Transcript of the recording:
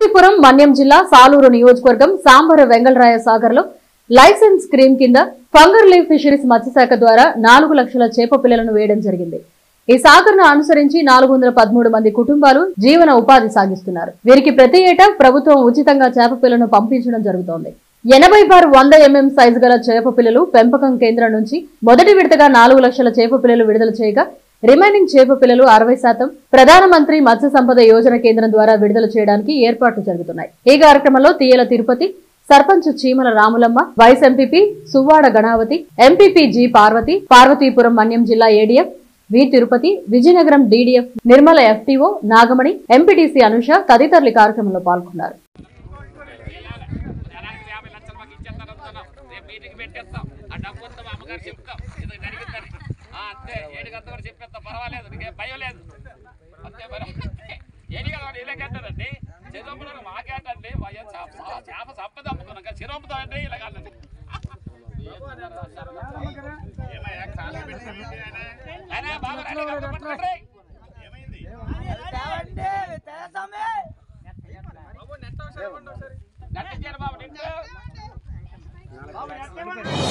పురం మన్యం జిల్లా సాలూరు నియోజకవర్గం సాంబర వెంగళరాయ సాగర్ లో లైసెన్స్ స్క్రీమ్ కింద ఫంగర్ లీవ్ ఫిషరీస్ మత్స్యశాఖ ద్వారా నాలుగు లక్షల చేప పిల్లలను వేయడం జరిగింది ఈ సాగర్ ను అనుసరించి నాలుగు వందల పదమూడు మంది కుటుంబాలు జీవన ఉపాధి సాగిస్తున్నారు వీరికి ప్రతి ఏటా ప్రభుత్వం ఉచితంగా చేప పిల్లను పంపించడం జరుగుతోంది ఎనభై బార్ వంద ఎంఎం సైజు గల చేప పిల్లలు పెంపకం కేంద్రం నుంచి మొదటి విడతగా నాలుగు లక్షల చేప పిల్లలు విడుదల చేయగా రిమైనింగ్ చేప పిల్లలు అరవై శాతం ప్రధానమంత్రి మత్స్య సంపద యోజన కేంద్రం ద్వారా విడుదల చేయడానికి ఏర్పాట్లు జరుగుతున్నాయి ఈ కార్యక్రమంలో తీయల Tirupati sarpanch Cheemala Ramulamma vice MPP Suvvada Ganavathi MPP G Parvathi Parvathipuram Manyam జిల్లా ADF V Tirupati Vizianagaram DDF Nirmala FTO Nagamani MPTC Anusha తదితరులు ఈ కార్యక్రమంలో పాల్గొన్నారు జనానికి యాభై లక్షలు మాకు ఇచ్చేస్తాను అనుకున్నాం రేపు మీటింగ్ పెట్టేస్తాం ఆ డబ్బు వస్తే మా అమ్మగారు చెప్తాం ఇది జరిగిందని ఆ, అంతే ఏడు గంట వరకు చెప్పేస్తాం పర్వాలేదు నీకేం భయం లేదు అంతే మరి ఏడు కదా ఇలాగంటారండి చిరంపురం మాకేంటండి వయ్య చేప చేప సంపద అమ్ముకున్నాం కదా చిరంపుతామండి ఇలాగండి అయినా బాగా రెడీ గా పట్టుకోండి. నట్టించారు బాబు నిండు బాబు నెట్ ఇవ్వండి.